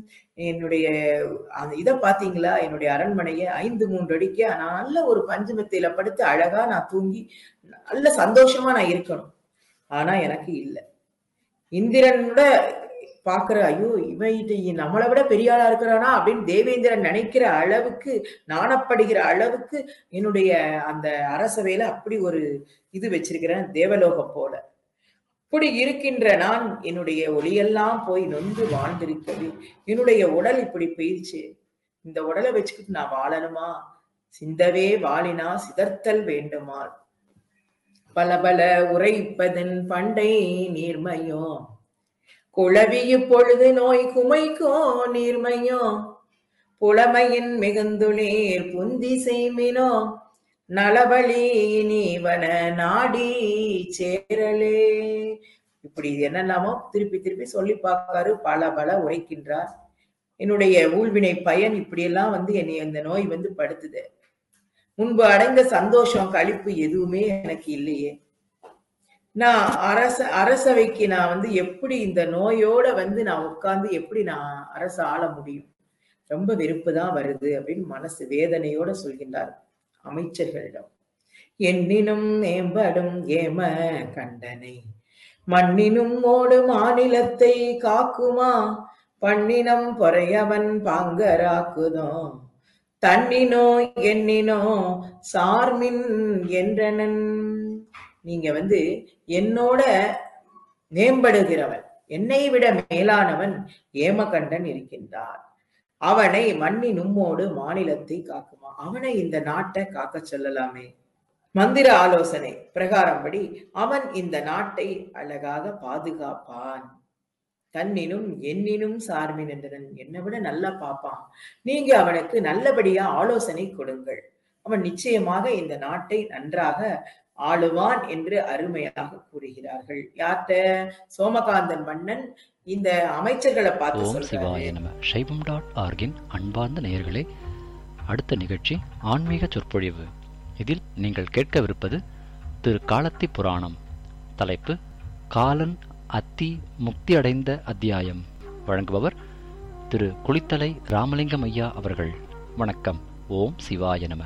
என்னுடைய அந்த இத பார்த்தீங்களா? என்னுடைய அரண்மனைய 5, 3 அடிக்கு நான் நல்ல ஒரு பஞ்சு மெத்தையில படுத்து அழகா நான் தூங்கி, நல்ல சந்தோஷமா நான் இருக்கணும். ஆனா எனக்கு இல்ல. இந்திரன் விட பார்க்கிற, ஐயோ! இவன் இது நம்மள விட பெரிய ஆளா இருக்கிறானா? அப்படின்னு தேவேந்திரன் நினைக்கிற அளவுக்கு, நாணப்படுகிற அளவுக்கு என்னுடைய அந்த அரசவையில அப்படி ஒரு இது வச்சிருக்கிறேன், தேவலோகம் போல. அப்படி இருக்கின்ற நான், என்னுடைய ஒளியெல்லாம் போய் நொந்து வாழ்ந்திருக்கிறது. என்னுடைய உடல் இப்படி போயிருச்சு. இந்த உடல வச்சுக்கிட்டு நான் வாழணுமா? சிந்தவே வாழினா சிதர்த்தல் வேண்டுமால். பலபல உரைப்பதன் பண்டை நீர்மையோ குளவி இப்பொழுது நோய் குமைக்கோ நீர்மையோ புலமையின் மிகுந்துளீர் புந்தி செய்மினோ நலவழி நீவன நாடி சேரலே இப்படி என்னெல்லாமோ திருப்பி திருப்பி சொல்லி பார்க்காரு பல பல உரைக்கின்றார் என்னுடைய ஊழ்வினை பயன் இப்படியெல்லாம் வந்து என்னை இந்த நோய் வந்து படுத்துது முன்பு அடைந்த சந்தோஷம் களிப்பு எதுவுமே எனக்கு இல்லையே நான் அரச அரசவைக்கு நான் வந்து எப்படி இந்த நோயோட வந்து நான் உட்கார்ந்து எப்படி நான் அரச ஆள முடியும் ரொம்ப வெறுப்பு தான் வருது அப்படின்னு மனசு வேதனையோட சொல்கின்றார் அமைச்சர்களிடம் எண்ணினும் மேம்படும் ஏம கண்டனை மண்ணினும் ஓடு மாநிலத்தை காக்குமா பண்ணினம் பொறையவன் பாங்கராக்குதோ தன்னினோ எண்ணினோ சார்மின் என்றனன் நீங்க வந்து என்னோட மேம்படுகிறவன் என்னை விட மேலானவன் ஏமகண்டன் இருக்கின்றான் அவனை மண்ணி நும்மோடு மாநிலத்தை காக்குமா அவனை இந்த நாட்டை காக்க சொல்லலாமே மந்திர ஆலோசனை பிரகாரம்படி அவன் இந்த நாட்டை அழகாக பாதுகாப்பான் தன்னினும் எண்ணினும் சார்பின் என்றனன் என்னை விட நல்லா பார்ப்பான் நீங்க அவனுக்கு நல்லபடியா ஆலோசனை கொடுங்கள் அவன் நிச்சயமாக இந்த நாட்டை நன்றாக ஆளுவான் என்று அருமையாக கூறுகிறார்கள் யார்கிட்ட சோமகாந்தன் மன்னன் இந்த அமைச்சர்களை பார்த்து ஓம் சிவாய சொல்றாரு நம சைவம் டாட் ஆர்கின் அன்பார்ந்த நேயர்களே அடுத்த நிகழ்ச்சி ஆன்மீக சொற்பொழிவு இதில் நீங்கள் கேட்கவிருப்பது திரு காலத்தி புராணம் தலைப்பு காலன் அத்தி முக்தி அடைந்த அத்தியாயம் வழங்குபவர் திரு குளித்தலை ராமலிங்கம் ஐயா அவர்கள் வணக்கம் ஓம் சிவாய நம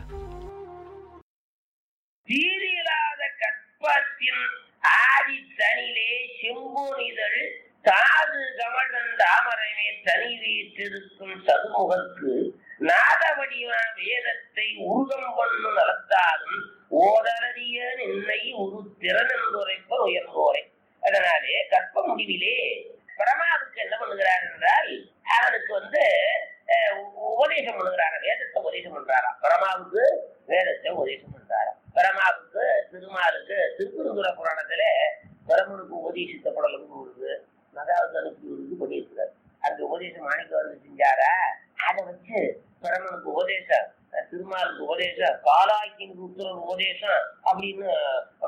சீரில்லாத கற்பத்தின் ஆதி தனிலே செம்பொனிதழ் தாது கமலன் தாமரமே தனி வீற்றிருக்கும் சதுமுகத்து நாத வடிவ வேதத்தை உருகம் பண்ணு நடத்தாலும் ஓதரறிய நின்னை உரு திறனென்றுரைப்பர் உயர்ந்தோரை அதனாலே கற்ப முடிவிலே பிரமாவுக்கு என்ன பண்ணுகிறார் என்றால் அவனுக்கு வந்து அஹ், உ- உபதேசம் பண்ணுகிறாரா வேதத்தை உபதேசம் பண்றாரா பரமாவுக்கு வேதத்தை உபதேசம் பண்றாரா பரமாவுக்கு திருமாலுக்கு திருக்குறுங்குற புராணத்துல பரமனுக்கு உபதேசித்த படலும் வருது மகாவதனுக்கு இருந்து பண்ணியிருக்கிறார் அந்த உபதேசம் மாணிக்க வந்து செஞ்சாரா அதை வச்சு பரமனுக்கு உபதேசம் திருமாலுக்கு உபதேசம் காலாக்கின் உத்தரவு உபதேசம் அப்படின்னு